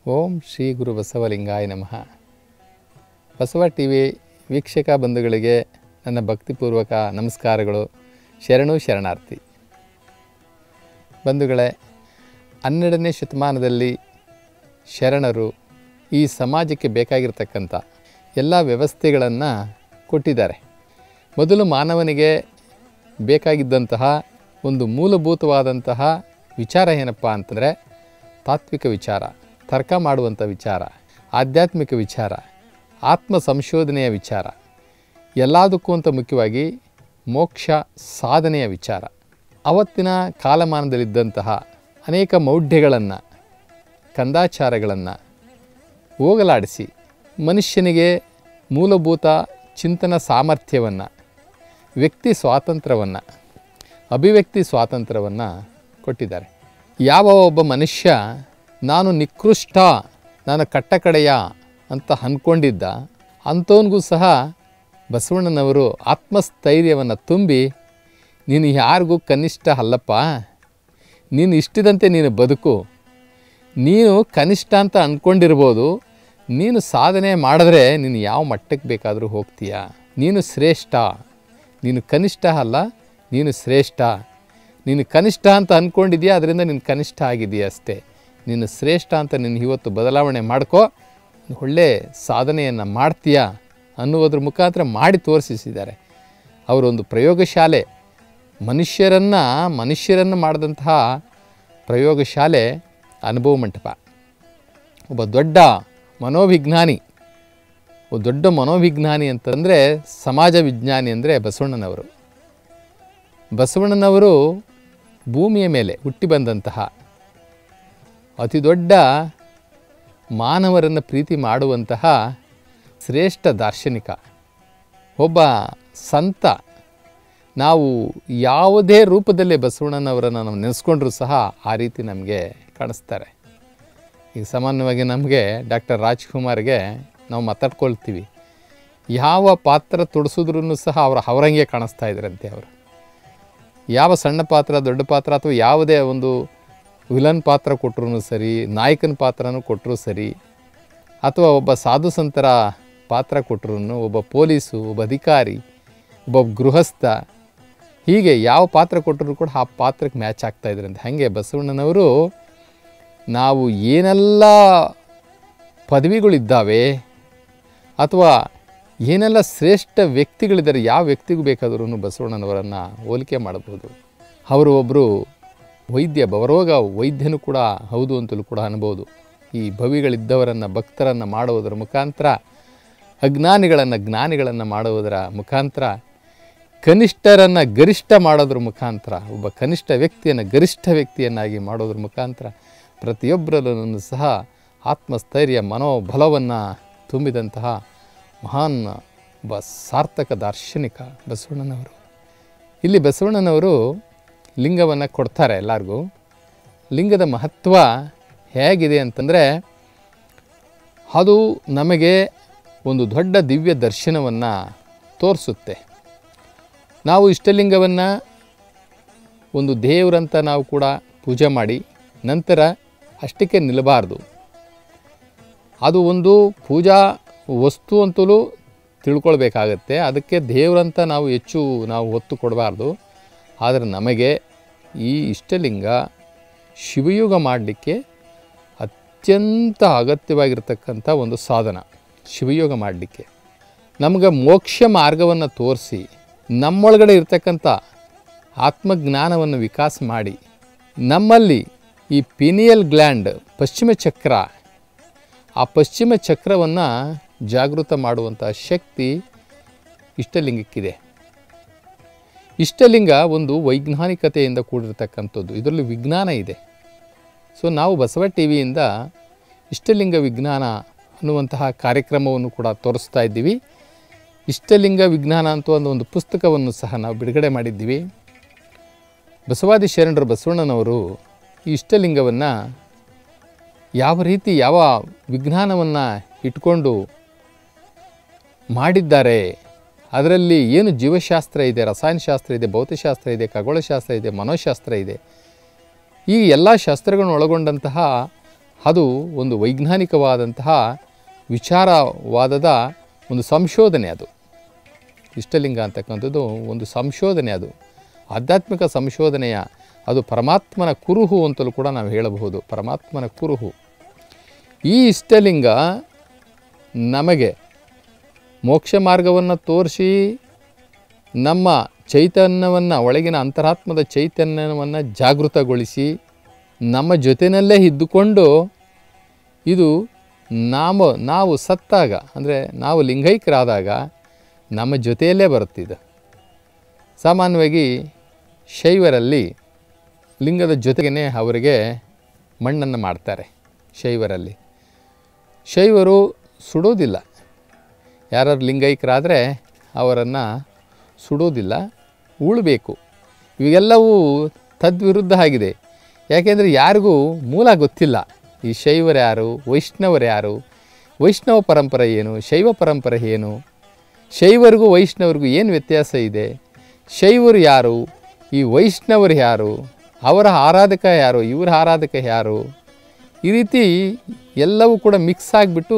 ಓಂ ಶ್ರೀ ಗುರು ಬಸವಲಿಂಗಾಯ ನಮಃ Basava T V ವೀಕ್ಷಕ ಬಂಧುಗಳಿಗೆ ನನ್ನ ಭಕ್ತಿಪೂರ್ವಕ ನಮಸ್ಕಾರಗಳು ಶರಣು ಶರಣಾರ್ಥಿ ಬಂಧುಗಳೇ ಹನ್ನೆರಡನೇ ಶತಮಾನದಲ್ಲಿ ಶರಣರು ಈ ಸಮಾಜಕ್ಕೆ ಬೇಕಾಗಿರ್ತಕ್ಕಂಥ ಎಲ್ಲ ವ್ಯವಸ್ಥೆಗಳನ್ನು ಕೊಟ್ಟಿದ್ದಾರೆ ಮೊದಲು ಮಾನವನಿಗೆ ಬೇಕಾಗಿದ್ದಂತಹ ಒಂದು ಮೂಲಭೂತವಾದಂತಹ ವಿಚಾರ ಏನಪ್ಪ ಅಂತಂದರೆ ತಾತ್ವಿಕ ವಿಚಾರ ತರ್ಕ ಮಾಡುವಂಥ ವಿಚಾರ ಆಧ್ಯಾತ್ಮಿಕ ವಿಚಾರ ಆತ್ಮ ಸಂಶೋಧನೆಯ ವಿಚಾರ ಎಲ್ಲದಕ್ಕೂ ಅಂತ ಮುಖ್ಯವಾಗಿ ಮೋಕ್ಷ ಸಾಧನೆಯ ವಿಚಾರ ಅವತ್ತಿನ ಕಾಲಮಾನದಲ್ಲಿದ್ದಂತಹ ಅನೇಕ ಮೌಢ್ಯಗಳನ್ನು ಕಂದಾಚಾರಗಳನ್ನು ಹೋಗಲಾಡಿಸಿ ಮನುಷ್ಯನಿಗೆ ಮೂಲಭೂತ ಚಿಂತನ ಸಾಮರ್ಥ್ಯವನ್ನು ವ್ಯಕ್ತಿ ಸ್ವಾತಂತ್ರ್ಯವನ್ನು ಅಭಿವ್ಯಕ್ತಿ ಸ್ವಾತಂತ್ರ್ಯವನ್ನು ಕೊಟ್ಟಿದ್ದಾರೆ ಯಾವ ಒಬ್ಬ ಮನುಷ್ಯ ನಾನು ನಿಕೃಷ್ಟ ನಾನು ಕಟ್ಟಕಡೆಯ ಅಂತ ಅಂದ್ಕೊಂಡಿದ್ದ ಅಂಥವನಿಗೂ ಸಹ ಬಸವಣ್ಣನವರು ಆತ್ಮಸ್ಥೈರ್ಯವನ್ನು ತುಂಬಿ ನೀನು ಯಾರಿಗೂ ಕನಿಷ್ಠ ಅಲ್ಲಪ್ಪ ನೀನು ಇಷ್ಟಿದಂತೆ ನೀನು ಬದುಕು ನೀನು ಕನಿಷ್ಠ ಅಂತ ಅಂದ್ಕೊಂಡಿರ್ಬೋದು ನೀನು ಸಾಧನೆ ಮಾಡಿದ್ರೆ ನೀನು ಯಾವ ಮಟ್ಟಕ್ಕೆ ಬೇಕಾದರೂ ಹೋಗ್ತೀಯ ನೀನು ಶ್ರೇಷ್ಠ ನೀನು ಕನಿಷ್ಠ ಅಲ್ಲ ನೀನು ಶ್ರೇಷ್ಠ ನೀನು ಕನಿಷ್ಠ ಅಂತ ಅಂದ್ಕೊಂಡಿದ್ಯಾ ಅದರಿಂದ ನೀನು ಕನಿಷ್ಠ ಆಗಿದೆಯಾ ಅಷ್ಟೇ ನೀನು ಶ್ರೇಷ್ಠ ಅಂತ ನೀನು ಇವತ್ತು ಬದಲಾವಣೆ ಮಾಡ್ಕೋ ಒಳ್ಳೆ ಸಾಧನೆಯನ್ನು ಮಾಡ್ತೀಯಾ ಅನ್ನುವುದ್ರ ಮುಖಾಂತರ ಮಾಡಿ ತೋರಿಸಿದ್ದಾರೆ ಅವರೊಂದು ಪ್ರಯೋಗಶಾಲೆ ಮನುಷ್ಯರನ್ನು ಮನುಷ್ಯರನ್ನು ಮಾಡಿದಂತಹ ಪ್ರಯೋಗಶಾಲೆ ಅನುಭವ ಮಂಟಪ ಒಬ್ಬ ದೊಡ್ಡ ಮನೋವಿಜ್ಞಾನಿ ಒಬ್ಬ ದೊಡ್ಡ ಮನೋವಿಜ್ಞಾನಿ ಅಂತಂದರೆ ಸಮಾಜ ವಿಜ್ಞಾನಿ ಅಂದರೆ ಬಸವಣ್ಣನವರು ಬಸವಣ್ಣನವರು ಭೂಮಿಯ ಮೇಲೆ ಹುಟ್ಟಿ ಬಂದಂತಹ ಅತಿ ದೊಡ್ಡ ಮಾನವರನ್ನು ಪ್ರೀತಿ ಮಾಡುವಂತಹ ಶ್ರೇಷ್ಠ ದಾರ್ಶನಿಕ ಒಬ್ಬ ಸಂತ ನಾವು ಯಾವುದೇ ರೂಪದಲ್ಲಿ ಬಸವಣ್ಣನವರನ್ನು ನಾವು ನೆನೆಸ್ಕೊಂಡ್ರೂ ಸಹ ಆ ರೀತಿ ನಮಗೆ ಕಾಣಿಸ್ತಾರೆ ಈಗ ಸಾಮಾನ್ಯವಾಗಿ ನಮಗೆ ಡಾಕ್ಟರ್ ರಾಜ್ಕುಮಾರ್ಗೆ ನಾವು ಮಾತಾಡ್ಕೊಳ್ತೀವಿ ಯಾವ ಪಾತ್ರ ತೊಡಸಿದ್ರೂ ಸಹ ಅವರ ಅವರಂಗೆ ಕಾಣಿಸ್ತಾ ಇದ್ರಂತೆ ಅವರು ಯಾವ ಸಣ್ಣ ಪಾತ್ರ ದೊಡ್ಡ ಪಾತ್ರ ಅಥವಾ ಯಾವುದೇ ಒಂದು ವಿಲನ್ ಪಾತ್ರ ಕೊಟ್ಟರು ಸರಿ ನಾಯಕನ ಪಾತ್ರನೂ ಕೊಟ್ಟರು ಸರಿ ಅಥವಾ ಒಬ್ಬ ಸಾಧು ಸಂತರ ಪಾತ್ರ ಕೊಟ್ಟರು ಒಬ್ಬ ಪೊಲೀಸು ಒಬ್ಬ ಅಧಿಕಾರಿ ಒಬ್ಬ ಗೃಹಸ್ಥ ಹೀಗೆ ಯಾವ ಪಾತ್ರ ಕೊಟ್ಟರು ಕೂಡ ಆ ಪಾತ್ರಕ್ಕೆ ಮ್ಯಾಚ್ ಆಗ್ತಾ ಇದ್ರಂತೆ ಹಾಗೆ ಬಸವಣ್ಣನವರು ನಾವು ಏನೆಲ್ಲ ಪದವಿಗಳಿದ್ದಾವೆ ಅಥವಾ ಏನೆಲ್ಲ ಶ್ರೇಷ್ಠ ವ್ಯಕ್ತಿಗಳಿದ್ದಾರೆ ಯಾವ ವ್ಯಕ್ತಿಗೂ ಬೇಕಾದರೂ ಬಸವಣ್ಣನವರನ್ನು ಹೋಲಿಕೆ ಮಾಡಬಹುದು ಅವರು ಒಬ್ಬರು ವೈದ್ಯ ಬವರೋಗ ವೈದ್ಯನೂ ಕೂಡ ಹೌದು ಅಂತಲೂ ಕೂಡ ಅನ್ಬೋದು ಈ ಭವಿಗಳಿದ್ದವರನ್ನು ಭಕ್ತರನ್ನು ಮಾಡುವುದರ ಮುಖಾಂತರ ಅಜ್ಞಾನಿಗಳನ್ನು ಜ್ಞಾನಿಗಳನ್ನು ಮಾಡುವುದರ ಮುಖಾಂತರ ಕನಿಷ್ಠರನ್ನು ಗರಿಷ್ಠ ಮಾಡೋದ್ರ ಮುಖಾಂತರ ಒಬ್ಬ ಕನಿಷ್ಠ ವ್ಯಕ್ತಿಯನ್ನು ಗರಿಷ್ಠ ವ್ಯಕ್ತಿಯನ್ನಾಗಿ ಮಾಡೋದ್ರ ಮುಖಾಂತರ ಪ್ರತಿಯೊಬ್ಬರಲ್ಲೂ ಸಹ ಆತ್ಮಸ್ಥೈರ್ಯ ಮನೋಬಲವನ್ನು ತುಂಬಿದಂತಹ ಮಹಾನ್ ಒಬ್ಬ ಸಾರ್ಥಕ ದಾರ್ಶನಿಕ ಬಸವಣ್ಣನವರು ಇಲ್ಲಿ ಬಸವಣ್ಣನವರು ಲಿಂಗವನ್ನು ಕೊಡ್ತಾರೆ ಎಲ್ಲರಿಗೂ ಲಿಂಗದ ಮಹತ್ವ ಹೇಗಿದೆ ಅಂತಂದರೆ ಅದು ನಮಗೆ ಒಂದು ದೊಡ್ಡ ದಿವ್ಯ ದರ್ಶನವನ್ನು ತೋರಿಸುತ್ತೆ ನಾವು ಇಷ್ಟಲಿಂಗವನ್ನು ಒಂದು ದೇವರಂತ ನಾವು ಕೂಡ ಪೂಜೆ ಮಾಡಿ ನಂತರ ಅಷ್ಟಕ್ಕೆ ನಿಲ್ಲಬಾರ್ದು ಅದು ಒಂದು ಪೂಜಾ ವಸ್ತು ಅಂತಲೂ ತಿಳ್ಕೊಳ್ಬೇಕಾಗತ್ತೆ ಅದಕ್ಕೆ ದೇವರಂತ ನಾವು ಹೆಚ್ಚು ನಾವು ಒತ್ತು ಕೊಡಬಾರ್ದು ಆದರೆ ನಮಗೆ ಈ ಇಷ್ಟಲಿಂಗ ಶಿವಯೋಗ ಮಾಡಲಿಕ್ಕೆ ಅತ್ಯಂತ ಅಗತ್ಯವಾಗಿರ್ತಕ್ಕಂಥ ಒಂದು ಸಾಧನ ಶಿವಯೋಗ ಮಾಡಲಿಕ್ಕೆ ನಮಗೆ ಮೋಕ್ಷ ಮಾರ್ಗವನ್ನು ತೋರಿಸಿ ನಮ್ಮೊಳಗಡೆ ಇರ್ತಕ್ಕಂಥ ಆತ್ಮಜ್ಞಾನವನ್ನು ವಿಕಾಸ ಮಾಡಿ ನಮ್ಮಲ್ಲಿ ಈ ಪಿನಿಯಲ್ ಗ್ಲ್ಯಾಂಡ್ ಪಶ್ಚಿಮ ಚಕ್ರ ಆ ಪಶ್ಚಿಮ ಚಕ್ರವನ್ನು ಜಾಗೃತ ಮಾಡುವಂಥ ಶಕ್ತಿ ಇಷ್ಟಲಿಂಗಕ್ಕಿದೆ ಇಷ್ಟಲಿಂಗ ಒಂದು ವೈಜ್ಞಾನಿಕತೆಯಿಂದ ಕೂಡಿರ್ತಕ್ಕಂಥದ್ದು ಇದರಲ್ಲಿ ವಿಜ್ಞಾನ ಇದೆ ಸೊ ನಾವು ಬಸವ ಟಿ ವಿಯಿಂದ ಇಷ್ಟಲಿಂಗ ವಿಜ್ಞಾನ ಅನ್ನುವಂತಹ ಕಾರ್ಯಕ್ರಮವನ್ನು ಕೂಡ ತೋರಿಸ್ತಾ ಇದ್ದೀವಿ ಇಷ್ಟಲಿಂಗ ವಿಜ್ಞಾನ ಅಂತ ಒಂದು ಒಂದು ಪುಸ್ತಕವನ್ನು ಸಹ ನಾವು ಬಿಡುಗಡೆ ಮಾಡಿದ್ದೀವಿ ಬಸವಾದಿ ಶರಣರು ಬಸವಣ್ಣನವರು ಈ ಇಷ್ಟಲಿಂಗವನ್ನು ಯಾವ ರೀತಿ ಯಾವ ವಿಜ್ಞಾನವನ್ನು ಇಟ್ಕೊಂಡು ಮಾಡಿದ್ದಾರೆ ಅದರಲ್ಲಿ ಏನು ಜೀವಶಾಸ್ತ್ರ ಇದೆ ರಸಾಯನಶಾಸ್ತ್ರ ಇದೆ ಭೌತಶಾಸ್ತ್ರ ಇದೆ ಖಗೋಳಶಾಸ್ತ್ರ ಇದೆ ಮನೋಶಾಸ್ತ್ರ ಇದೆ ಈ ಎಲ್ಲ ಶಾಸ್ತ್ರಗಳನ್ನು ಒಳಗೊಂಡಂತಹ ಅದು ಒಂದು ವೈಜ್ಞಾನಿಕವಾದಂತಹ ವಿಚಾರವಾದದ ಒಂದು ಸಂಶೋಧನೆ ಅದು ಇಷ್ಟಲಿಂಗ ಅಂತಕ್ಕಂಥದ್ದು ಒಂದು ಸಂಶೋಧನೆ ಅದು ಆಧ್ಯಾತ್ಮಿಕ ಸಂಶೋಧನೆಯ ಅದು ಪರಮಾತ್ಮನ ಕುರುಹು ಅಂತಲೂ ಕೂಡ ನಾವು ಹೇಳಬಹುದು ಪರಮಾತ್ಮನ ಕುರುಹು ಈ ಇಷ್ಟಲಿಂಗ ನಮಗೆ ಮೋಕ್ಷ ಮಾರ್ಗವನ್ನು ತೋರಿಸಿ ನಮ್ಮ ಚೈತನ್ಯವನ್ನು ಒಳಗಿನ ಅಂತರಾತ್ಮದ ಚೈತನ್ಯವನ್ನು ಜಾಗೃತಗೊಳಿಸಿ ನಮ್ಮ ಜೊತೆಯಲ್ಲೇ ಇದ್ದುಕೊಂಡು ಇದು ನಾವು ನಾವು ಸತ್ತಾಗ ಅಂದರೆ ನಾವು ಲಿಂಗೈಕ್ಯರಾದಾಗ ನಮ್ಮ ಜೊತೆಯಲ್ಲೇ ಬರುತ್ತಿದ್ದು ಸಾಮಾನ್ಯವಾಗಿ ಶೈವರಲ್ಲಿ ಲಿಂಗದ ಜೊತೆಗೇ ಅವರಿಗೆ ಮಣ್ಣನ್ನು ಮಾಡ್ತಾರೆ ಶೈವರಲ್ಲಿ ಶೈವರು ಸುಡೋದಿಲ್ಲ ಯಾರಾದ್ರು ಲಿಂಗೈಕ್ಯರಾದರೆ ಅವರನ್ನು ಸುಡೋದಿಲ್ಲ ಉಳಬೇಕು ಇವೆಲ್ಲವೂ ತದ್ವಿರುದ್ಧ ಆಗಿದೆ ಯಾಕೆಂದರೆ ಯಾರಿಗೂ ಮೂಲ ಗೊತ್ತಿಲ್ಲ ಈ ಶೈವರು ಯಾರು ವೈಷ್ಣವರು ಯಾರು ವೈಷ್ಣವ ಪರಂಪರೆ ಏನು ಶೈವ ಪರಂಪರೆ ಏನು ಶೈವರಿಗೂ ವೈಷ್ಣವರಿಗೂ ಏನು ವ್ಯತ್ಯಾಸ ಇದೆ ಶೈವರು ಯಾರು ಈ ವೈಷ್ಣವರು ಯಾರು ಅವರ ಆರಾಧಕ ಯಾರು ಇವರ ಆರಾಧಕ ಯಾರು ಈ ರೀತಿ ಎಲ್ಲವೂ ಕೂಡ ಮಿಕ್ಸ್ ಆಗಿಬಿಟ್ಟು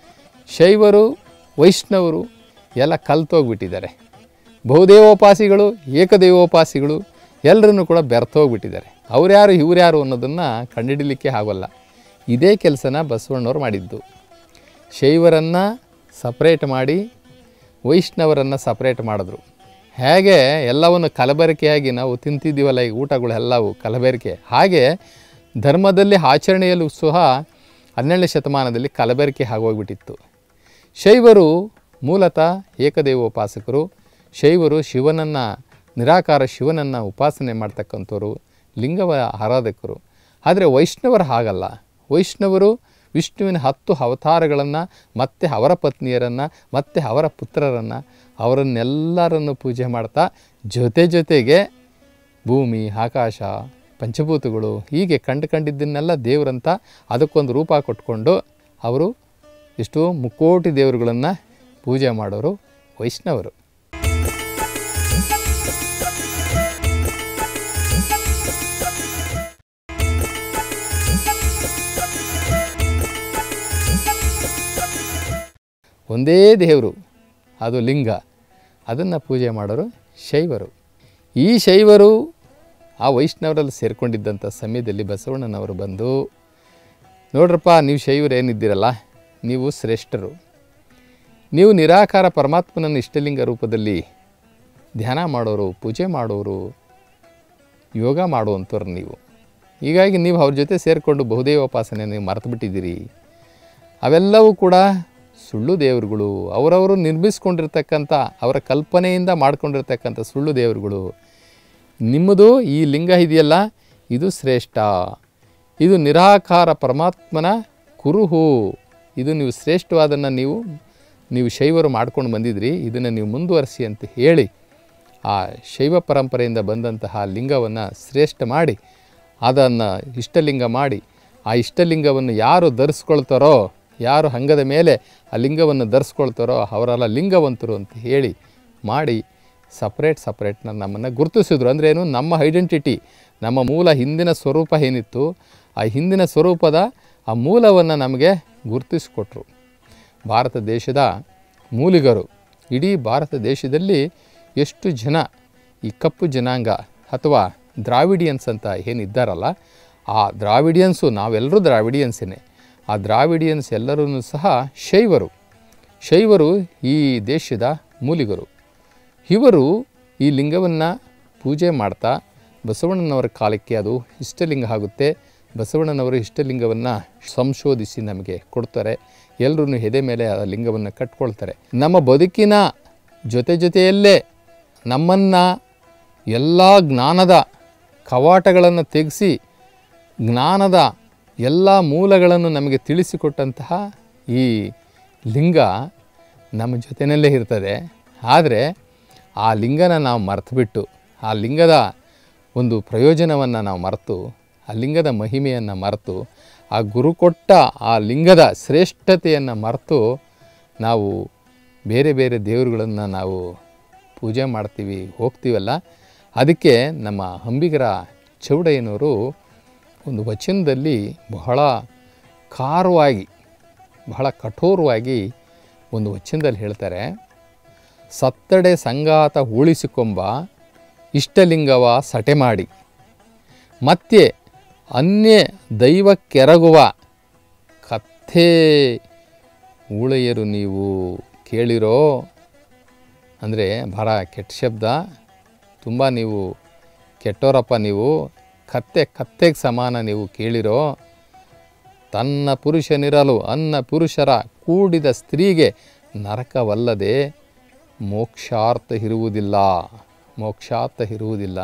ಶೈವರು ವೈಷ್ಣವರು ಎಲ್ಲ ಕಲ್ತೋಗ್ಬಿಟ್ಟಿದ್ದಾರೆ ಬಹುದೇವೋಪಾಸಿಗಳು ಏಕದೇವೋಪಾಸಿಗಳು ಎಲ್ಲರನ್ನೂ ಕೂಡ ಬೆರ್ತೋಗ್ಬಿಟ್ಟಿದ್ದಾರೆ ಅವ್ರ್ಯಾರು ಇವ್ರ್ಯಾರು ಅನ್ನೋದನ್ನು ಕಂಡುಹಿಡಲಿಕ್ಕೆ ಆಗೋಲ್ಲ ಇದೇ ಕೆಲಸನ ಬಸವಣ್ಣವ್ರು ಮಾಡಿದ್ದು ಶೈವರನ್ನು ಸಪ್ರೇಟ್ ಮಾಡಿ ವೈಷ್ಣವರನ್ನು ಸಪ್ರೇಟ್ ಮಾಡಿದ್ರು ಹೇಗೆ ಎಲ್ಲವನ್ನು ಕಲಬೆರಕೆಯಾಗಿ ನಾವು ತಿಂತಿದ್ದೀವಲ್ಲ ಈ ಊಟಗಳು ಎಲ್ಲವೂ ಕಲಬೆರಕೆ ಹಾಗೆ ಧರ್ಮದಲ್ಲಿ ಆಚರಣೆಯಲ್ಲೂ ಸಹ ಹನ್ನೆರಡನೇ ಶತಮಾನದಲ್ಲಿ ಕಲಬೆರಕೆ ಆಗೋಗ್ಬಿಟ್ಟಿತ್ತು ಶೈವರು ಮೂಲತಃ ಏಕದೇವೋಪಾಸಕರು ಶೈವರು ಶಿವನನ್ನು ನಿರಾಕಾರ ಶಿವನನ್ನು ಉಪಾಸನೆ ಮಾಡ್ತಕ್ಕಂಥವ್ರು ಲಿಂಗವ ಆರಾಧಕರು ಆದರೆ ವೈಷ್ಣವರು ಹಾಗಲ್ಲ ವೈಷ್ಣವರು ವಿಷ್ಣುವಿನ ಹತ್ತು ಅವತಾರಗಳನ್ನು ಮತ್ತು ಅವರ ಪತ್ನಿಯರನ್ನು ಮತ್ತು ಅವರ ಪುತ್ರರನ್ನು ಅವರನ್ನೆಲ್ಲರನ್ನು ಪೂಜೆ ಮಾಡ್ತಾ ಜೊತೆ ಜೊತೆಗೆ ಭೂಮಿ ಆಕಾಶ ಪಂಚಭೂತಗಳು ಹೀಗೆ ಕಂಡು ಕಂಡಿದ್ದನ್ನೆಲ್ಲ ದೇವರಂತ ಅದಕ್ಕೊಂದು ರೂಪ ಕೊಟ್ಕೊಂಡು ಅವರು ಎಷ್ಟೋ ಮುಕ್ಕೋಟಿ ದೇವರುಗಳನ್ನು ಪೂಜೆ ಮಾಡೋರು ವೈಷ್ಣವರು ಒಂದೇ ದೇವರು ಅದು ಲಿಂಗ ಅದನ್ನು ಪೂಜೆ ಮಾಡೋರು ಶೈವರು ಈ ಶೈವರು ಆ ವೈಷ್ಣವರಲ್ಲಿ ಸೇರಿಕೊಂಡಿದ್ದಂಥ ಸಮಯದಲ್ಲಿ ಬಸವಣ್ಣನವರು ಬಂದು ನೋಡ್ರಪ್ಪ ನೀವು ಶೈವರು ಏನಿದ್ದೀರಲ್ಲ ನೀವು ಶ್ರೇಷ್ಠರು ನೀವು ನಿರಾಕಾರ ಪರಮಾತ್ಮನನ್ನು ಇಷ್ಟಲಿಂಗ ರೂಪದಲ್ಲಿ ಧ್ಯಾನ ಮಾಡೋರು ಪೂಜೆ ಮಾಡೋರು ಯೋಗ ಮಾಡುವಂಥವ್ರು ನೀವು ಹೀಗಾಗಿ ನೀವು ಅವ್ರ ಜೊತೆ ಸೇರಿಕೊಂಡು ಬಹುದೇವೋಪಾಸನೆ ನೀವು ಮರೆತು ಬಿಟ್ಟಿದ್ದೀರಿ ಅವೆಲ್ಲವೂ ಕೂಡ ಸುಳ್ಳು ದೇವರುಗಳು ಅವರವರು ನಿರ್ಮಿಸ್ಕೊಂಡಿರ್ತಕ್ಕಂಥ ಅವರ ಕಲ್ಪನೆಯಿಂದ ಮಾಡ್ಕೊಂಡಿರ್ತಕ್ಕಂಥ ಸುಳ್ಳು ದೇವರುಗಳು ನಿಮ್ಮದು ಈ ಲಿಂಗ ಇದೆಯಲ್ಲ ಇದು ಶ್ರೇಷ್ಠ ಇದು ನಿರಾಕಾರ ಪರಮಾತ್ಮನ ಕುರುಹು ಇದು ನೀವು ಶ್ರೇಷ್ಠವಾದನ್ನು ನೀವು ನೀವು ಶೈವರು ಮಾಡ್ಕೊಂಡು ಬಂದಿದ್ರಿ ಇದನ್ನು ನೀವು ಮುಂದುವರಿಸಿ ಅಂತ ಹೇಳಿ ಆ ಶೈವ ಪರಂಪರೆಯಿಂದ ಬಂದಂತಹ ಲಿಂಗವನ್ನು ಶ್ರೇಷ್ಠ ಮಾಡಿ ಅದನ್ನು ಇಷ್ಟಲಿಂಗ ಮಾಡಿ ಆ ಇಷ್ಟಲಿಂಗವನ್ನು ಯಾರು ಧರಿಸ್ಕೊಳ್ತಾರೋ ಯಾರು ಹಂಗದ ಮೇಲೆ ಆ ಲಿಂಗವನ್ನು ಧರಿಸ್ಕೊಳ್ತಾರೋ ಅವರೆಲ್ಲ ಲಿಂಗವಂತರು ಅಂತ ಹೇಳಿ ಮಾಡಿ ಸಪ್ರೇಟ್ ಸಪ್ರೇಟ್ನ ನಮ್ಮನ್ನು ಗುರುತಿಸಿದ್ರು ಅಂದ್ರೇನು ನಮ್ಮ ಐಡೆಂಟಿಟಿ ನಮ್ಮ ಮೂಲ ಹಿಂದಿನ ಸ್ವರೂಪ ಏನಿತ್ತು ಆ ಹಿಂದಿನ ಸ್ವರೂಪದ ಆ ಮೂಲವನ್ನು ನಮಗೆ ಗುರುತಿಸಿಕೊಟ್ರು ಭಾರತ ದೇಶದ ಮೂಲಿಗರು ಇಡೀ ಭಾರತ ದೇಶದಲ್ಲಿ ಎಷ್ಟು ಜನ ಈ ಕಪ್ಪು ಜನಾಂಗ ಅಥವಾ ದ್ರಾವಿಡಿಯನ್ಸ್ ಅಂತ ಏನಿದ್ದಾರಲ್ಲ ಆ ದ್ರಾವಿಡಿಯನ್ಸು ನಾವೆಲ್ಲರೂ ದ್ರಾವಿಡಿಯನ್ಸೇ ಆ ದ್ರಾವಿಡಿಯನ್ಸ್ ಎಲ್ಲರೂ ಸಹ ಶೈವರು ಶೈವರು ಈ ದೇಶದ ಮೂಲಿಗರು ಇವರು ಈ ಲಿಂಗವನ್ನು ಪೂಜೆ ಮಾಡ್ತಾ ಬಸವಣ್ಣನವರ ಕಾಲಕ್ಕೆ ಅದು ಇಷ್ಟಲಿಂಗ ಆಗುತ್ತೆ ಬಸವಣ್ಣನವರು ಇಷ್ಟಲಿಂಗವನ್ನು ಸಂಶೋಧಿಸಿ ನಮಗೆ ಕೊಡ್ತಾರೆ ಎಲ್ಲರೂ ಎದೆ ಮೇಲೆ ಆ ಲಿಂಗವನ್ನು ಕಟ್ಕೊಳ್ತಾರೆ ನಮ್ಮ ಬದುಕಿನ ಜೊತೆ ಜೊತೆಯಲ್ಲೇ ನಮ್ಮನ್ನು ಎಲ್ಲ ಜ್ಞಾನದ ಕವಾಟಗಳನ್ನು ತೆಗೆಸಿ ಜ್ಞಾನದ ಎಲ್ಲ ಮೂಲಗಳನ್ನು ನಮಗೆ ತಿಳಿಸಿಕೊಟ್ಟಂತಹ ಈ ಲಿಂಗ ನಮ್ಮ ಜೊತೆಯಲ್ಲೇ ಇರ್ತದೆ ಆದರೆ ಆ ಲಿಂಗನ ನಾವು ಮರೆತುಬಿಟ್ಟು ಆ ಲಿಂಗದ ಒಂದು ಪ್ರಯೋಜನವನ್ನು ನಾವು ಮರೆತು ಆ ಲಿಂಗದ ಮಹಿಮೆಯನ್ನು ಮರೆತು ಆ ಗುರು ಕೊಟ್ಟ ಆ ಲಿಂಗದ ಶ್ರೇಷ್ಠತೆಯನ್ನು ಮರೆತು ನಾವು ಬೇರೆ ಬೇರೆ ದೇವರುಗಳನ್ನು ನಾವು ಪೂಜೆ ಮಾಡ್ತೀವಿ ಹೋಗ್ತೀವಲ್ಲ ಅದಕ್ಕೆ ನಮ್ಮ ಅಂಬಿಗರ ಚೌಡಯ್ಯನವರು ಒಂದು ವಚನದಲ್ಲಿ ಬಹಳ ಖಾರವಾಗಿ ಬಹಳ ಕಠೋರವಾಗಿ ಒಂದು ವಚನದಲ್ಲಿ ಹೇಳ್ತಾರೆ ಸತ್ತಡೆ ಸಂಗಾತ ಉಳಿಸಿಕೊಂಬ ಇಷ್ಟಲಿಂಗವ ಸಟೆ ಮಾಡಿ ಮತ್ತೆ ಅನ್ಯ ದೈವಕ್ಕೆರಗುವ ಕಥೆ ಊಳೆಯರು ನೀವು ಕೇಳಿರೋ ಅಂದರೆ ಬಹಳ ಕೆಟ್ಟ ಶಬ್ದ ತುಂಬ ನೀವು ಕೆಟ್ಟೋರಪ್ಪ ನೀವು ಕತ್ತೆ ಕತ್ತೆಗೆ ಸಮಾನ ನೀವು ಕೇಳಿರೋ ತನ್ನ ಪುರುಷನಿರಲು ಅನ್ನ ಪುರುಷರ ಕೂಡಿದ ಸ್ತ್ರೀಗೆ ನರಕವಲ್ಲದೆ ಮೋಕ್ಷಾರ್ಥ ಇರುವುದಿಲ್ಲ ಮೋಕ್ಷಾರ್ಥ ಇರುವುದಿಲ್ಲ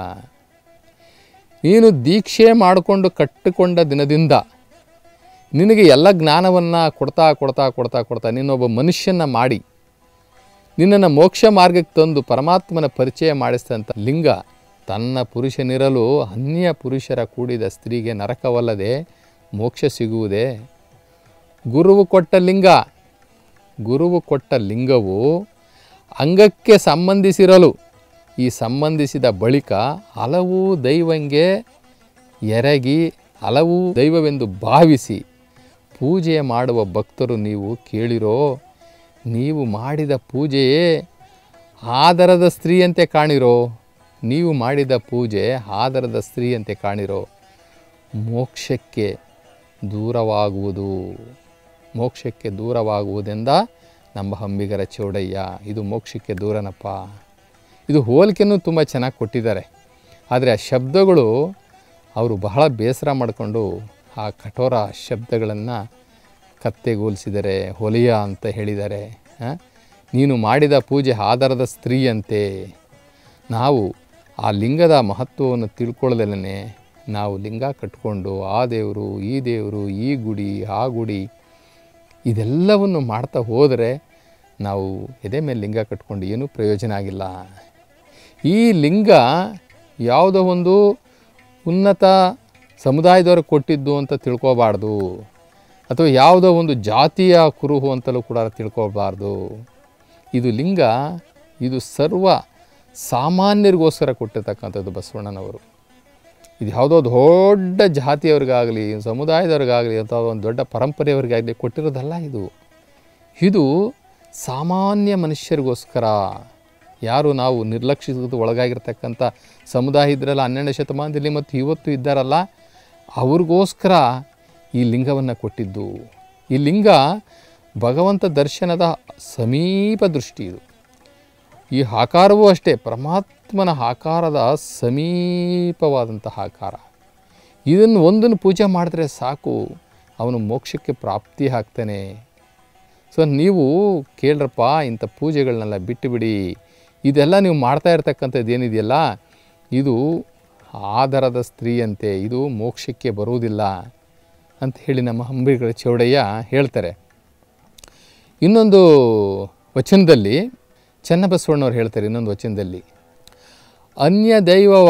ನೀನು ದೀಕ್ಷೆ ಮಾಡಿಕೊಂಡು ಕಟ್ಟಿಕೊಂಡ ದಿನದಿಂದ ನಿನಗೆ ಎಲ್ಲ ಜ್ಞಾನವನ್ನು ಕೊಡ್ತಾ ಕೊಡ್ತಾ ಕೊಡ್ತಾ ಕೊಡ್ತಾ ನೀನೊಬ್ಬ ಮನುಷ್ಯನ ಮಾಡಿ ನಿನ್ನನ್ನು ಮೋಕ್ಷ ಮಾರ್ಗಕ್ಕೆ ತಂದು ಪರಮಾತ್ಮನ ಪರಿಚಯ ಮಾಡಿಸಿದಂಥ ಲಿಂಗ ತನ್ನ ಪುರುಷನಿರಲು ಅನ್ಯ ಪುರುಷರ ಕೂಡಿದ ಸ್ತ್ರೀಗೆ ನರಕವಲ್ಲದೆ ಮೋಕ್ಷ ಸಿಗುವುದೇ ಗುರುವು ಕೊಟ್ಟ ಲಿಂಗ ಗುರುವು ಕೊಟ್ಟ ಲಿಂಗವು ಅಂಗಕ್ಕೆ ಸಂಬಂಧಿಸಿರಲು ಈ ಸಂಬಂಧಿಸಿದ ಬಳಿಕ ಹಲವು ದೈವಂಗೆ ಎರಗಿ ಹಲವು ದೈವವೆಂದು ಭಾವಿಸಿ ಪೂಜೆ ಮಾಡುವ ಭಕ್ತರು ನೀವು ಕೇಳಿರೋ ನೀವು ಮಾಡಿದ ಪೂಜೆಯೇ ಆದರದ ಸ್ತ್ರೀಯಂತೆ ಕಾಣಿರೋ ನೀವು ಮಾಡಿದ ಪೂಜೆ ಆದರದ ಸ್ತ್ರೀಯಂತೆ ಕಾಣಿರೋ ಮೋಕ್ಷಕ್ಕೆ ದೂರವಾಗುವುದು ಮೋಕ್ಷಕ್ಕೆ ದೂರವಾಗುವುದೆಂದ ನಮ್ಮ ಹಂಬಿಗರ ಚೌಡಯ್ಯ ಇದು ಮೋಕ್ಷಕ್ಕೆ ದೂರನಪ್ಪ ಇದು ಹೋಲಿಕೆನೂ ತುಂಬ ಚೆನ್ನಾಗಿ ಕೊಟ್ಟಿದ್ದಾರೆ ಆದರೆ ಆ ಶಬ್ದಗಳು ಅವರು ಬಹಳ ಬೇಸರ ಮಾಡಿಕೊಂಡು ಆ ಕಠೋರ ಶಬ್ದಗಳನ್ನು ಕತ್ತೆಗೋಲಿಸಿದರೆ ಹೊಲಿಯ ಅಂತ ಹೇಳಿದ್ದಾರೆ ಆ? ನೀನು ಮಾಡಿದ ಪೂಜೆ ಆಧಾರದ ಸ್ತ್ರೀಯಂತೆ ನಾವು ಆ ಲಿಂಗದ ಮಹತ್ವವನ್ನು ತಿಳ್ಕೊಳ್ಳದಲ್ಲೇ ನಾವು ಲಿಂಗ ಕಟ್ಕೊಂಡು ಆ ದೇವರು ಈ ದೇವರು ಈ ಗುಡಿ ಆ ಗುಡಿ ಇದೆಲ್ಲವನ್ನು ಮಾಡ್ತಾ ಹೋದರೆ ನಾವು ಎದೆ ಮೇಲೆ ಲಿಂಗ ಕಟ್ಕೊಂಡು ಏನೂ ಪ್ರಯೋಜನ ಆಗಿಲ್ಲ ಈ ಲಿಂಗ ಯಾವುದೋ ಒಂದು ಉನ್ನತ ಸಮುದಾಯದವ್ರಿಗೆ ಕೊಟ್ಟಿದ್ದು ಅಂತ ತಿಳ್ಕೊಬಾರ್ದು ಅಥವಾ ಯಾವುದೋ ಒಂದು ಜಾತಿಯ ಕುರುಹು ಅಂತಲೂ ಕೂಡ ತಿಳ್ಕೊಬಾರ್ದು ಇದು ಲಿಂಗ ಇದು ಸರ್ವ ಸಾಮಾನ್ಯರಿಗೋಸ್ಕರ ಕೊಟ್ಟಿರ್ತಕ್ಕಂಥದ್ದು ಬಸವಣ್ಣನವರು ಇದು ಯಾವುದೋ ದೊಡ್ಡ ಜಾತಿಯವ್ರಿಗಾಗಲಿ ಸಮುದಾಯದವ್ರಿಗಾಗಲಿ ಅಥವಾ ಒಂದು ದೊಡ್ಡ ಪರಂಪರೆಯವ್ರಿಗಾಗಲಿ ಕೊಟ್ಟಿರೋದಲ್ಲ ಇದು ಇದು ಸಾಮಾನ್ಯ ಮನುಷ್ಯರಿಗೋಸ್ಕರ ಯಾರು ನಾವು ನಿರ್ಲಕ್ಷಿಸೋದು ಒಳಗಾಗಿರ್ತಕ್ಕಂಥ ಸಮುದಾಯ ಇದ್ರಲ್ಲ ಹನ್ನೆರಡನೇ ಶತಮಾನದಲ್ಲಿ ಮತ್ತು ಇವತ್ತು ಇದ್ದಾರಲ್ಲ ಅವ್ರಿಗೋಸ್ಕರ ಈ ಲಿಂಗವನ್ನು ಕೊಟ್ಟಿದ್ದು ಈ ಲಿಂಗ ಭಗವಂತ ದರ್ಶನದ ಸಮೀಪ ದೃಷ್ಟಿ ಇದು ಈ ಆಕಾರವೂ ಅಷ್ಟೇ ಪರಮಾತ್ಮನ ಆಕಾರದ ಸಮೀಪವಾದಂತಹ ಆಕಾರ ಇದನ್ನು ಒಂದನ್ನು ಪೂಜೆ ಮಾಡಿದ್ರೆ ಸಾಕು ಅವನು ಮೋಕ್ಷಕ್ಕೆ ಪ್ರಾಪ್ತಿ ಆಗ್ತಾನೆ ಸೊ ನೀವು ಕೇಳ್ರಪ್ಪ ಇಂಥ ಪೂಜೆಗಳನ್ನೆಲ್ಲ ಬಿಟ್ಟುಬಿಡಿ ಇದೆಲ್ಲ ನೀವು ಮಾಡ್ತಾ ಇರ್ತಕ್ಕಂಥದ್ದು ಏನಿದೆಯಲ್ಲ ಇದು ಆಧಾರದ ಸ್ತ್ರೀಯಂತೆ ಇದು ಮೋಕ್ಷಕ್ಕೆ ಬರುವುದಿಲ್ಲ ಅಂತ ಹೇಳಿ ನಮ್ಮ ಅಂಬಿಗರ ಚೌಡಯ್ಯ ಹೇಳ್ತಾರೆ ಇನ್ನೊಂದು ವಚನದಲ್ಲಿ ಚನ್ನಬಸವಣ್ಣವ್ರು ಹೇಳ್ತಾರೆ ಇನ್ನೊಂದು ವಚನದಲ್ಲಿ ಅನ್ಯ ದೈವವ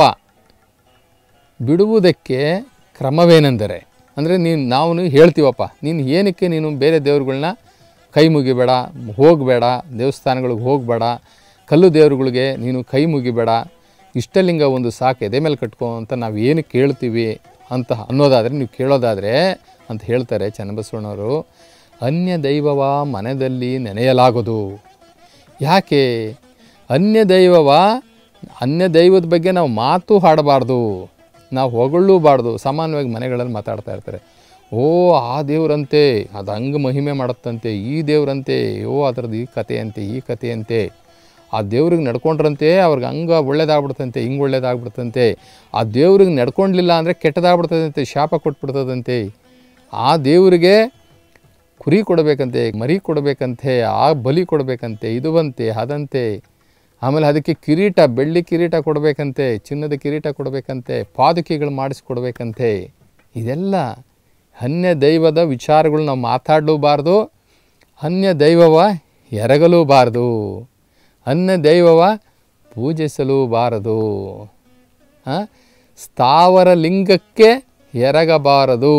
ಬಿಡುವುದಕ್ಕೆ ಕ್ರಮವೇನೆಂದರೆ ಅಂದರೆ ನೀನು ನಾವು ಹೇಳ್ತೀವಪ್ಪ ನೀನು ಏನಕ್ಕೆ ನೀನು ಬೇರೆ ದೇವ್ರುಗಳ್ನ ಕೈ ಮುಗಿಬೇಡ ಹೋಗಬೇಡ ದೇವಸ್ಥಾನಗಳಿಗೆ ಹೋಗಬೇಡ ಕಲ್ಲು ದೇವ್ರುಗಳಿಗೆ ನೀನು ಕೈ ಮುಗಿಬೇಡ ಇಷ್ಟಲಿಂಗ ಒಂದು ಸಾಕು ಎದೆ ಮೇಲೆ ಕಟ್ಕೊ ಅಂತ ನಾವು ಏನು ಕೇಳ್ತೀವಿ ಅಂತ ಅನ್ನೋದಾದರೆ ನೀವು ಕೇಳೋದಾದರೆ ಅಂತ ಹೇಳ್ತಾರೆ ಚನ್ನಬಸವಣ್ಣವರು ಅನ್ಯ ದೈವವ ಮನದಲ್ಲಿ ನೆನೆಯಲಾಗದು ಯಾಕೆ ಅನ್ಯ ದೈವವ ಅನ್ಯ ದೈವದ ಬಗ್ಗೆ ನಾವು ಮಾತು ಹಾಡಬಾರ್ದು ನಾವು ಹೊಗಳೂಬಾರ್ದು ಸಾಮಾನ್ಯವಾಗಿ ಮನೆಗಳಲ್ಲಿ ಮಾತಾಡ್ತಾ ಇರ್ತಾರೆ ಓ ಆ ದೇವ್ರಂತೆ ಅದು ಹಂಗೆ ಮಹಿಮೆ ಮಾಡುತ್ತಂತೆ ಈ ದೇವ್ರಂತೆ ಓ ಅದರದ್ದು ಈ ಕಥೆ ಅಂತೆ ಈ ಕಥೆ ಅಂತೆ ಆ ದೇವ್ರಿಗೆ ನಡ್ಕೊಂಡ್ರಂತೆ ಅವ್ರಿಗೆ ಹಂಗೆ ಒಳ್ಳೇದಾಗ್ಬಿಡ್ತಂತೆ ಹಿಂಗೆ ಒಳ್ಳೇದಾಗ್ಬಿಡ್ತಂತೆ ಆ ದೇವ್ರಿಗೆ ನಡ್ಕೊಂಡ್ಲಿಲ್ಲ ಅಂದರೆ ಕೆಟ್ಟದಾಗ್ಬಿಡ್ತದಂತೆ ಶಾಪ ಕೊಟ್ಬಿಡ್ತದಂತೆ ಆ ದೇವರಿಗೆ ಕುರಿ ಕೊಡಬೇಕಂತೆ ಮರಿ ಕೊಡಬೇಕಂತೆ ಆ ಬಲಿ ಕೊಡಬೇಕಂತೆ ಇದು ಬಂತೆ ಅದಂತೆ ಆಮೇಲೆ ಅದಕ್ಕೆ ಕಿರೀಟ ಬೆಳ್ಳಿ ಕಿರೀಟ ಕೊಡಬೇಕಂತೆ ಚಿನ್ನದ ಕಿರೀಟ ಕೊಡಬೇಕಂತೆ ಪಾದುಕೆಗಳು ಮಾಡಿಸ್ಕೊಡ್ಬೇಕಂತೆ ಇದೆಲ್ಲ ಅನ್ಯ ದೈವದ ವಿಚಾರಗಳು ನಾವು ಮಾತಾಡಲೂಬಾರ್ದು ಅನ್ಯ ದೈವವ ಎರಗಲೂಬಾರ್ದು ಅನ್ಯ ದೈವವ ಪೂಜಿಸಲೂಬಾರದು ಆ? ಸ್ಥಾವರ ಲಿಂಗಕ್ಕೆ ಎರಗಬಾರದು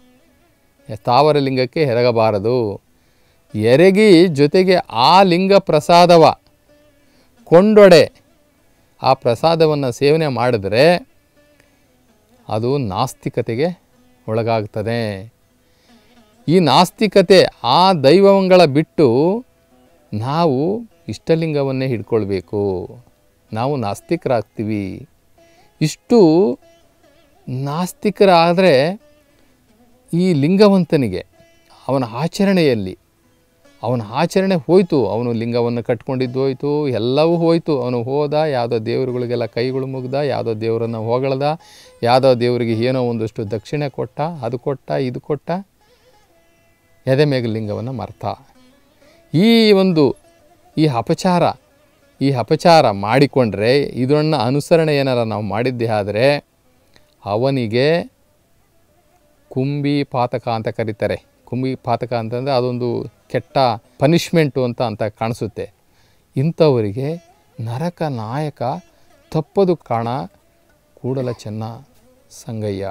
ಸ್ಥಾವರ ಲಿಂಗಕ್ಕೆ ಎರಗಬಾರದು ಎರಗಿ ಜೊತೆಗೆ ಆ ಲಿಂಗ ಪ್ರಸಾದವ ಕೊಂಡೊಡೆ ಆ ಪ್ರಸಾದವನ್ನು ಸೇವನೆ ಮಾಡಿದರೆ ಅದು ನಾಸ್ತಿಕತೆಗೆ ಒಳಗಾಗ್ತದೆ ಈ ನಾಸ್ತಿಕತೆ ಆ ದೈವಗಳ ಬಿಟ್ಟು ನಾವು ಇಷ್ಟಲಿಂಗವನ್ನೇ ಹಿಡ್ಕೊಳ್ಬೇಕು ನಾವು ನಾಸ್ತಿಕರಾಗ್ತೀವಿ ಇಷ್ಟು ನಾಸ್ತಿಕರಾದರೆ ಈ ಲಿಂಗವಂತನಿಗೆ ಅವನ ಆಚರಣೆಯಲ್ಲಿ ಅವನ ಆಚರಣೆ ಹೋಯಿತು ಅವನು ಲಿಂಗವನ್ನು ಕಟ್ಕೊಂಡಿದ್ದು ಹೋಯ್ತು ಎಲ್ಲವೂ ಹೋಯಿತು ಅವನು ಹೋದ ಯಾವುದೋ ದೇವರುಗಳಿಗೆಲ್ಲ ಕೈಗಳು ಮುಗ್ದ ಯಾವುದೋ ದೇವರನ್ನು ಹೊಗಳ್ದ ಯಾವುದೋ ದೇವರಿಗೆ ಏನೋ ಒಂದಷ್ಟು ದಕ್ಷಿಣೆ ಕೊಟ್ಟ ಅದು ಕೊಟ್ಟ ಇದು ಕೊಟ್ಟ ಎದೆ ಮೇಲೆ ಲಿಂಗವನ್ನು ಮರ್ತ ಈ ಒಂದು ಈ ಅಪಚಾರ ಈ ಅಪಚಾರ ಮಾಡಿಕೊಂಡ್ರೆ ಇದನ್ನ ಅನುಸರಣೆ ಏನಾರ ನಾವು ಮಾಡಿದ್ದೇ ಆದರೆ ಅವನಿಗೆ ಕುಂಬಿ ಪಾತಕ ಅಂತ ಕರೀತಾರೆ ಕುಂಬಿ ಪಾತಕ ಅಂತಂದರೆ ಅದೊಂದು ಕೆಟ್ಟ ಪನಿಷ್ಮೆಂಟು ಅಂತ ಅಂತ ಕಾಣಿಸುತ್ತೆ ಇಂಥವರಿಗೆ ನರಕ ನಾಯಕ ತಪ್ಪದು ಕಾಣ ಕೂಡಲ ಚೆನ್ನ ಸಂಗಯ್ಯ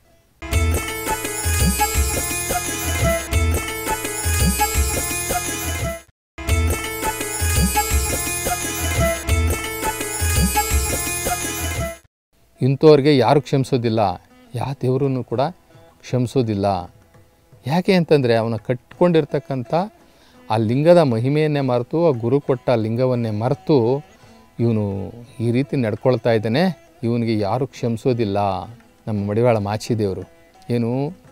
ಇಂಥವ್ರಿಗೆ ಯಾರು ಕ್ಷಮಿಸೋದಿಲ್ಲ ಯಾವ ದೇವರನ್ನು ಕೂಡ ಕ್ಷಮಿಸೋದಿಲ್ಲ ಯಾಕೆ ಅಂತಂದರೆ ಅವನ ಕಟ್ಕೊಂಡಿರ್ತಕ್ಕಂಥ ಆ ಲಿಂಗದ ಮಹಿಮೆಯನ್ನೇ ಮರೆತು ಆ ಗುರು ಕೊಟ್ಟ ಲಿಂಗವನ್ನೇ ಮರೆತು ಇವನು ಈ ರೀತಿ ನಡ್ಕೊಳ್ತಾ ಇದ್ದಾನೆ ಇವನಿಗೆ ಯಾರು ಕ್ಷಮಿಸೋದಿಲ್ಲ ನಮ್ಮ ಮಡಿವಾಳ ಮಾಚಿದೇವರು ಏನು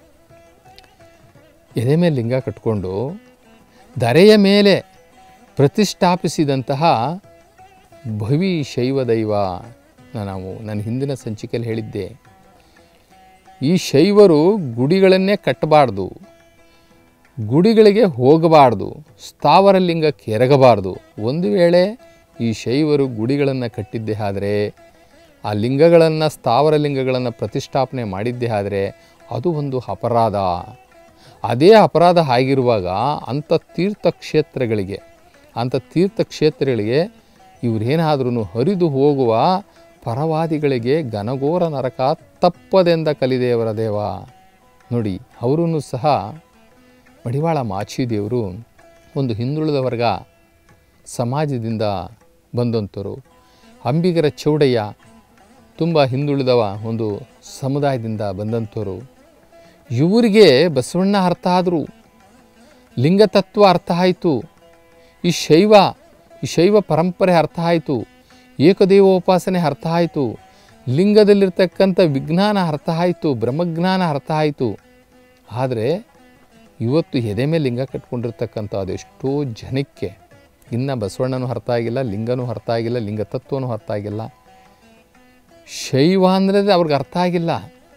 ಎದೆ ಮೇಲೆ ಲಿಂಗ ಕಟ್ಕೊಂಡು ಧರೆಯ ಮೇಲೆ ಪ್ರತಿಷ್ಠಾಪಿಸಿದಂತಹ ಭವಿ ಶೈವ ದೈವ ನಾವು ನನ್ನ ಹಿಂದಿನ ಸಂಚಿಕೆಯಲ್ಲಿ ಹೇಳಿದ್ದೆ ಈ ಶೈವರು ಗುಡಿಗಳನ್ನೇ ಕಟ್ಟಬಾರ್ದು ಗುಡಿಗಳಿಗೆ ಹೋಗಬಾರ್ದು ಸ್ಥಾವರ ಲಿಂಗಕ್ಕೆ ಎರಗಬಾರ್ದು ಒಂದು ವೇಳೆ ಈ ಶೈವರು ಗುಡಿಗಳನ್ನು ಕಟ್ಟಿದ್ದೇ ಆದರೆ ಆ ಲಿಂಗಗಳನ್ನು ಸ್ಥಾವರ ಲಿಂಗಗಳನ್ನು ಪ್ರತಿಷ್ಠಾಪನೆ ಮಾಡಿದ್ದೇ ಆದರೆ ಅದು ಒಂದು ಅಪರಾಧ ಅದೇ ಅಪರಾಧ ಆಗಿರುವಾಗ ಅಂಥ ತೀರ್ಥಕ್ಷೇತ್ರಗಳಿಗೆ ಅಂಥ ತೀರ್ಥಕ್ಷೇತ್ರಗಳಿಗೆ ಇವರೇನಾದ್ರೂ ಹರಿದು ಹೋಗುವ ಪರವಾದಿಗಳಿಗೆ ಘನಘೋರ ನರಕ ತಪ್ಪದೆಂದ ಕಲಿದೇವರ ದೇವ ನೋಡಿ ಅವರೂ ಸಹ ಮಡಿವಾಳ ಮಾಚಿದೇವರು ಒಂದು ಹಿಂದುಳಿದ ವರ್ಗ ಸಮಾಜದಿಂದ ಬಂದಂಥವ್ರು ಅಂಬಿಗರ ಚೌಡಯ್ಯ ತುಂಬ ಹಿಂದುಳಿದವ ಒಂದು ಸಮುದಾಯದಿಂದ ಬಂದಂಥವ್ರು ಇವರಿಗೆ ಬಸವಣ್ಣ ಅರ್ಥ ಆದರು ಲಿಂಗತತ್ವ ಅರ್ಥ ಆಯಿತು ಈ ಶೈವ ಈ ಶೈವ ಪರಂಪರೆ ಅರ್ಥ ಆಯಿತು ಏಕದೇವೋಪಾಸನೆ ಅರ್ಥ ಆಯಿತು ಲಿಂಗದಲ್ಲಿರ್ತಕ್ಕಂಥ ವಿಜ್ಞಾನ ಅರ್ಥ ಆಯಿತು ಬ್ರಹ್ಮಜ್ಞಾನ ಅರ್ಥ ಆಯಿತು ಆದರೆ ಇವತ್ತು ಎದೆ ಮೇಲೆ ಲಿಂಗ ಕಟ್ಕೊಂಡಿರ್ತಕ್ಕಂಥ ಅದೆಷ್ಟೋ ಜನಕ್ಕೆ ಇನ್ನು ಬಸವಣ್ಣನೂ ಅರ್ಥ ಆಗಿಲ್ಲ ಲಿಂಗನೂ ಅರ್ಥ ಆಗಿಲ್ಲ ಲಿಂಗ ತತ್ವನೂ ಅರ್ಥ ಆಗಿಲ್ಲ ಶೈವ ಅಂದರೆ ಅವ್ರಿಗೆ ಅರ್ಥ ಆಗಿಲ್ಲ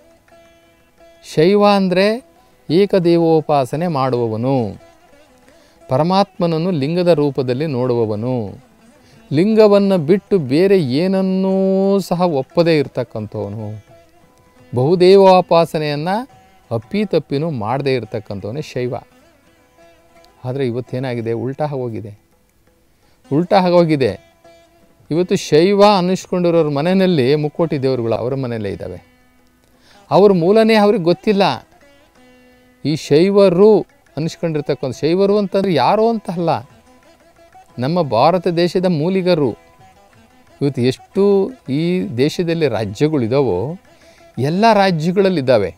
ಶೈವ ಅಂದರೆ ಏಕದೇವೋಪಾಸನೆ ಮಾಡುವವನು ಪರಮಾತ್ಮನನ್ನು ಲಿಂಗದ ರೂಪದಲ್ಲಿ ನೋಡುವವನು ಲಿಂಗವನ್ನು ಬಿಟ್ಟು ಬೇರೆ ಏನನ್ನೂ ಸಹ ಒಪ್ಪದೇ ಇರತಕ್ಕಂಥವನು ಬಹುದೇವೋಪಾಸನೆಯನ್ನು ಅಪ್ಪಿತಪ್ಪಿನೂ ಮಾಡದೇ ಇರತಕ್ಕಂಥವನೇ ಶೈವ ಆದರೆ ಇವತ್ತೇನಾಗಿದೆ ಉಲ್ಟಾ ಆಗೋಗಿದೆ ಉಲ್ಟಾ ಆಗೋಗಿದೆ ಇವತ್ತು ಶೈವ ಅನ್ನಿಸ್ಕೊಂಡಿರೋರ ಮನೆಯಲ್ಲಿ ಮುಕ್ಕೋಟಿ ದೇವರುಗಳು ಅವರ ಮನೆಯಲ್ಲೇ ಇದ್ದಾವೆ ಅವ್ರ ಮೂಲನೇ ಅವ್ರಿಗೆ ಗೊತ್ತಿಲ್ಲ ಈ ಶೈವರು ಅನ್ನಿಸ್ಕೊಂಡಿರ್ತಕ್ಕಂಥ ಶೈವರು ಅಂತಂದ್ರೆ ಯಾರೋ ಅಂತ ಅಲ್ಲ ನಮ್ಮ ಭಾರತ ದೇಶದ ಮೂಲಿಗರು ಇವತ್ತು ಎಷ್ಟು ಈ ದೇಶದಲ್ಲಿ ರಾಜ್ಯಗಳಿದಾವೋ ಎಲ್ಲ ರಾಜ್ಯಗಳಲ್ಲಿದ್ದಾವೆ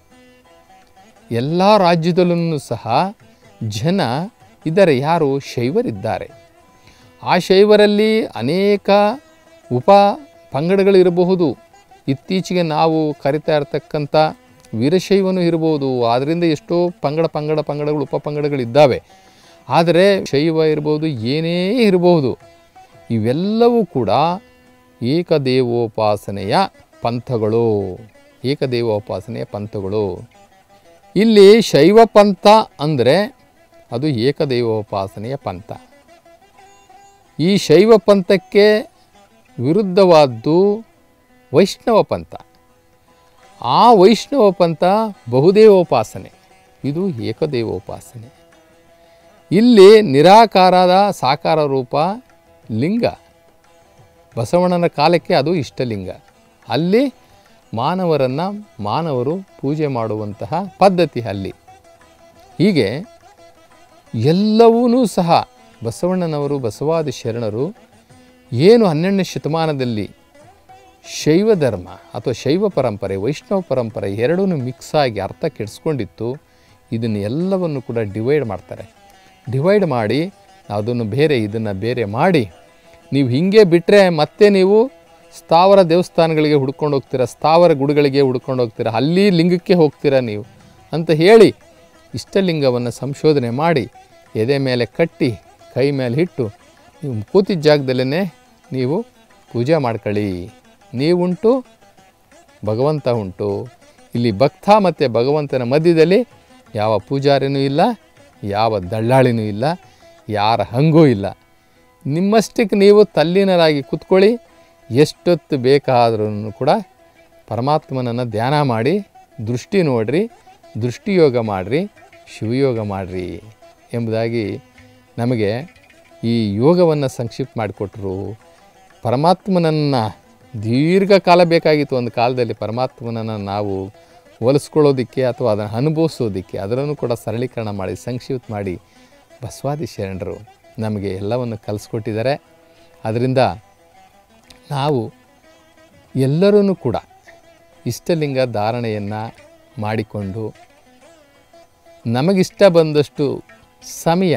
ಎಲ್ಲ ರಾಜ್ಯದಲ್ಲೂ ಸಹ ಜನ ಇದ್ದಾರೆ ಯಾರು ಶೈವರಿದ್ದಾರೆ ಆ ಶೈವರಲ್ಲಿ ಅನೇಕ ಉಪ ಪಂಗಡಗಳಿರಬಹುದು ಇತ್ತೀಚೆಗೆ ನಾವು ಕರಿತಾ ಇರತಕ್ಕಂಥ ವೀರಶೈವನೂ ಇರಬಹುದು ಅದರಿಂದ ಎಷ್ಟೋ ಪಂಗಡ ಪಂಗಡ ಪಂಗಡಗಳು ಉಪ ಪಂಗಡಗಳಿದ್ದಾವೆ ಆದರೆ ಶೈವ ಇರ್ಬೋದು ಏನೇ ಇರಬಹುದು ಇವೆಲ್ಲವೂ ಕೂಡ ಏಕದೇವೋಪಾಸನೆಯ ಪಂಥಗಳು ಏಕದೇವೋಪಾಸನೆಯ ಪಂಥಗಳು ಇಲ್ಲಿ ಶೈವ ಪಂಥ ಅಂದರೆ ಅದು ಏಕದೈವೋಪಾಸನೆಯ ಪಂಥ ಈ ಶೈವ ಪಂಥಕ್ಕೆ ವಿರುದ್ಧವಾದ್ದು ವೈಷ್ಣವ ಪಂಥ ಆ ವೈಷ್ಣವ ಪಂಥ ಬಹುದೇವೋಪಾಸನೆ ಇದು ಏಕದೇವೋಪಾಸನೆ ಇಲ್ಲಿ ನಿರಾಕಾರದ ಸಾಕಾರ ರೂಪ ಲಿಂಗ ಬಸವಣ್ಣನ ಕಾಲಕ್ಕೆ ಅದು ಇಷ್ಟಲಿಂಗ ಅಲ್ಲಿ ಮಾನವರನ್ನು ಮಾನವರು ಪೂಜೆ ಮಾಡುವಂತಹ ಪದ್ಧತಿ ಅಲ್ಲಿ ಹೀಗೆ ಎಲ್ಲವೂ ಸಹ ಬಸವಣ್ಣನವರು ಬಸವಾದಿ ಶರಣರು ಏನು ಹನ್ನೆರಡನೇ ಶತಮಾನದಲ್ಲಿ ಶೈವ ಧರ್ಮ ಅಥವಾ ಶೈವ ಪರಂಪರೆ ವೈಷ್ಣವ ಪರಂಪರೆ ಎರಡೂ ಮಿಕ್ಸ್ ಆಗಿ ಅರ್ಥ ಕೆಡಿಸ್ಕೊಂಡಿತ್ತು ಇದನ್ನು ಎಲ್ಲವನ್ನು ಕೂಡ ಡಿವೈಡ್ ಮಾಡ್ತಾರೆ ಡಿವೈಡ್ ಮಾಡಿ ಅದನ್ನು ಬೇರೆ ಇದನ್ನು ಬೇರೆ ಮಾಡಿ ನೀವು ಹೀಗೆ ಬಿಟ್ಟರೆ ಮತ್ತೆ ನೀವು ಸ್ಥಾವರ ದೇವಸ್ಥಾನಗಳಿಗೆ ಹುಡ್ಕೊಂಡು ಹೋಗ್ತೀರಾ ಸ್ಥಾವರ ಗುಡಿಗಳಿಗೆ ಹುಡ್ಕೊಂಡು ಹೋಗ್ತೀರಾ ಅಲ್ಲಿ ಲಿಂಗಕ್ಕೆ ಹೋಗ್ತೀರಾ ನೀವು ಅಂತ ಹೇಳಿ ಇಷ್ಟಲಿಂಗವನ್ನು ಸಂಶೋಧನೆ ಮಾಡಿ ಎದೆ ಮೇಲೆ ಕಟ್ಟಿ ಕೈ ಮೇಲೆ ಇಟ್ಟು ನೀವು ಕೂತಿದ್ದ ಜಾಗದಲ್ಲೇ ನೀವು ಪೂಜೆ ಮಾಡ್ಕೊಳ್ಳಿ ನೀವುಂಟು ಭಗವಂತ ಉಂಟು ಇಲ್ಲಿ ಭಕ್ತ ಮತ್ತು ಭಗವಂತನ ಮಧ್ಯದಲ್ಲಿ ಯಾವ ಪೂಜಾರಿನೂ ಇಲ್ಲ ಯಾವ ದಳ್ಳಾಳಿನೂ ಇಲ್ಲ ಯಾರ ಹಂಗೂ ಇಲ್ಲ ನಿಮ್ಮಷ್ಟಕ್ಕೆ ನೀವು ತಲ್ಲೀನರಾಗಿ ಕೂತ್ಕೊಳ್ಳಿ ಎಷ್ಟೊತ್ತು ಬೇಕಾದ್ರೂ ಕೂಡ ಪರಮಾತ್ಮನನ್ನು ಧ್ಯಾನ ಮಾಡಿ ದೃಷ್ಟಿ ನೋಡ್ರಿ ದೃಷ್ಟಿಯೋಗ ಮಾಡಿರಿ ಶಿವಯೋಗ ಮಾಡಿರಿ ಎಂಬುದಾಗಿ ನಮಗೆ ಈ ಯೋಗವನ್ನು ಸಂಕ್ಷಿಪ್ತ ಮಾಡಿಕೊಟ್ರು ಪರಮಾತ್ಮನನ್ನು ದೀರ್ಘಕಾಲ ಬೇಕಾಗಿತ್ತು ಒಂದು ಕಾಲದಲ್ಲಿ ಪರಮಾತ್ಮನನ್ನು ನಾವು ಹೋಲಿಸ್ಕೊಳ್ಳೋದಕ್ಕೆ ಅಥವಾ ಅದನ್ನು ಅನುಭವಿಸೋದಕ್ಕೆ ಅದರನ್ನು ಕೂಡ ಸರಳೀಕರಣ ಮಾಡಿ ಸಂಕ್ಷಿಪ್ತ ಮಾಡಿ ಬಸವಾದಿ ಶರಣರು ನಮಗೆ ಎಲ್ಲವನ್ನು ಕಲಿಸ್ಕೊಟ್ಟಿದ್ದಾರೆ ಅದರಿಂದ ನಾವು ಎಲ್ಲರೂ ಕೂಡ ಇಷ್ಟಲಿಂಗ ಧಾರಣೆಯನ್ನು ಮಾಡಿಕೊಂಡು ನಮಗಿಷ್ಟ ಬಂದಷ್ಟು ಸಮಯ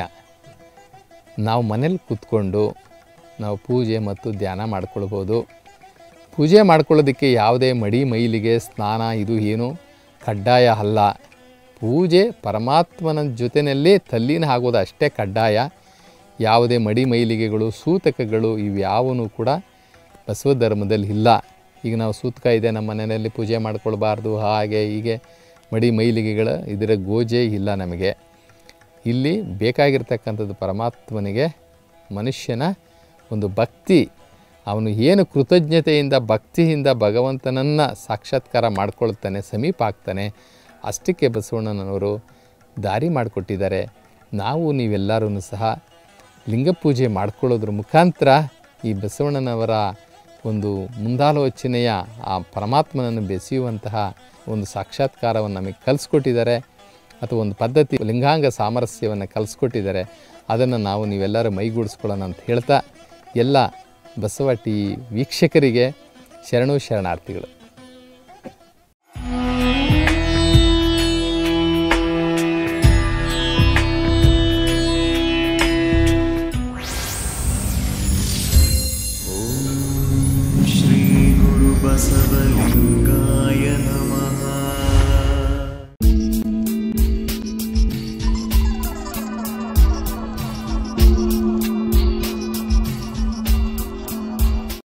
ನಾವು ಮನೇಲಿ ಕೂತ್ಕೊಂಡು ನಾವು ಪೂಜೆ ಮತ್ತು ಧ್ಯಾನ ಮಾಡ್ಕೊಳ್ಬೋದು ಪೂಜೆ ಮಾಡ್ಕೊಳ್ಳೋದಕ್ಕೆ ಯಾವುದೇ ಮಡಿ ಮೈಲಿಗೆ ಸ್ನಾನ ಇದು ಏನು ಕಡ್ಡಾಯ ಅಲ್ಲ ಪೂಜೆ ಪರಮಾತ್ಮನ ಜೊತೆಯಲ್ಲಿ ತಲ್ಲೀನ ಆಗೋದು ಅಷ್ಟೇ ಕಡ್ಡಾಯ ಯಾವುದೇ ಮಡಿ ಮೈಲಿಗೆಗಳು ಸೂತಕಗಳು ಇವ್ಯಾವೂ ಕೂಡ ಬಸವ ಧರ್ಮದಲ್ಲಿ ಇಲ್ಲ ಈಗ ನಾವು ಸೂತಕ ಇದೆ ನಮ್ಮ ಮನೆಯಲ್ಲಿ ಪೂಜೆ ಮಾಡ್ಕೊಳ್ಬಾರ್ದು ಹಾಗೆ ಹೀಗೆ ಮಡಿ ಮೈಲಿಗೆಗಳ ಇದರ ಗೋಜೆ ಇಲ್ಲ ನಮಗೆ ಇಲ್ಲಿ ಬೇಕಾಗಿರ್ತಕ್ಕಂಥದ್ದು ಪರಮಾತ್ಮನಿಗೆ ಮನುಷ್ಯನ ಒಂದು ಭಕ್ತಿ ಅವನು ಏನು ಕೃತಜ್ಞತೆಯಿಂದ ಭಕ್ತಿಯಿಂದ ಭಗವಂತನನ್ನು ಸಾಕ್ಷಾತ್ಕಾರ ಮಾಡ್ಕೊಳ್ತಾನೆ ಸಮೀಪ ಆಗ್ತಾನೆ ಅಷ್ಟಕ್ಕೆ ಬಸವಣ್ಣನವರು ದಾರಿ ಮಾಡಿಕೊಟ್ಟಿದ್ದಾರೆ ನಾವು ನೀವೆಲ್ಲರೂ ಸಹ ಲಿಂಗ ಪೂಜೆ ಮಾಡ್ಕೊಳ್ಳೋದ್ರ ಮುಖಾಂತರ ಈ ಬಸವಣ್ಣನವರ ಒಂದು ಮುಂದಾಲೋಚನೆಯ ಆ ಪರಮಾತ್ಮನನ್ನು ಬೆಸೆಯುವಂತಹ ಒಂದು ಸಾಕ್ಷಾತ್ಕಾರವನ್ನು ನಮಗೆ ಕಲಿಸ್ಕೊಟ್ಟಿದ್ದಾರೆ ಅಥವಾ ಒಂದು ಪದ್ಧತಿ ಲಿಂಗಾಂಗ ಸಾಮರಸ್ಯವನ್ನು ಕಲಿಸ್ಕೊಟ್ಟಿದ್ದಾರೆ ಅದನ್ನು ನಾವು ನೀವೆಲ್ಲರೂ ಮೈಗೂಡಿಸ್ಕೊಳ್ಳೋಣ ಅಂತ ಹೇಳ್ತಾ ಎಲ್ಲ ಬಸವ ಟಿ ವೀಕ್ಷಕರಿಗೆ ಶರಣು ಶರಣಾರ್ಥಿಗಳು श्रीगुरुबसवलिङ्गाय